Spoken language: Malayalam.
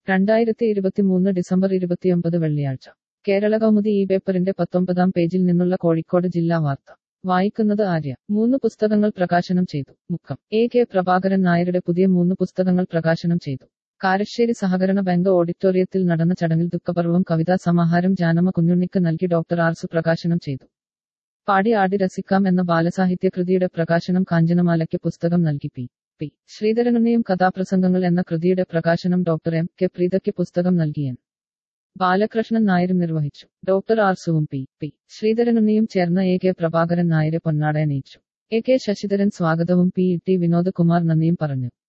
രണ്ടായിരത്തി ഇരുപത്തിമൂന്ന് ഡിസംബർ ഇരുപത്തിയൊമ്പത് വെള്ളിയാഴ്ച കേരള കൗമുദി ഈ പേപ്പറിന്റെ പത്തൊമ്പതാം പേജിൽ നിന്നുള്ള കോഴിക്കോട് ജില്ലാ വാർത്ത വായിക്കുന്നത് ആര്യ മൂന്ന് പുസ്തകങ്ങൾ പ്രകാശനം ചെയ്തു മുക്കം എ കെ പ്രഭാകരൻ നായരുടെ പുതിയ മൂന്ന് പുസ്തകങ്ങൾ പ്രകാശനം ചെയ്തു കാരശ്ശേരി സഹകരണ ബാങ്ക് ഓഡിറ്റോറിയത്തിൽ നടന്ന ചടങ്ങിൽ ദുഃഖപർവം കവിതാ സമാഹാരം ജാനമ കുഞ്ഞുണ്ണിക്ക് നൽകി ഡോക്ടർ ആർസു പ്രകാശനം ചെയ്തു പാടി ആടി രസിക്കാം എന്ന ബാലസാഹിത്യകൃതിയുടെ പ്രകാശനം കാഞ്ചനമാലയ്ക്ക് പുസ്തകം നൽകി പി പി ശ്രീധരനുണ്ണിയും കഥാപ്രസംഗങ്ങൾ എന്ന കൃതിയുടെ പ്രകാശനം ഡോക്ടർ എം കെ പ്രീതയ്ക്ക് പുസ്തകം നൽകിയൻ ബാലകൃഷ്ണൻ നായരും നിർവഹിച്ചു ഡോക്ടർ ആർസുവും പി പി ശ്രീധരനുണ്ണിയും ചേർന്ന എ കെ പ്രഭാകരൻ നായരെ പൊന്നാടയണിയിച്ചു എ കെ ശശിധരൻ സ്വാഗതവും പി ടി വിനോദകുമാർ നന്ദിയും പറഞ്ഞു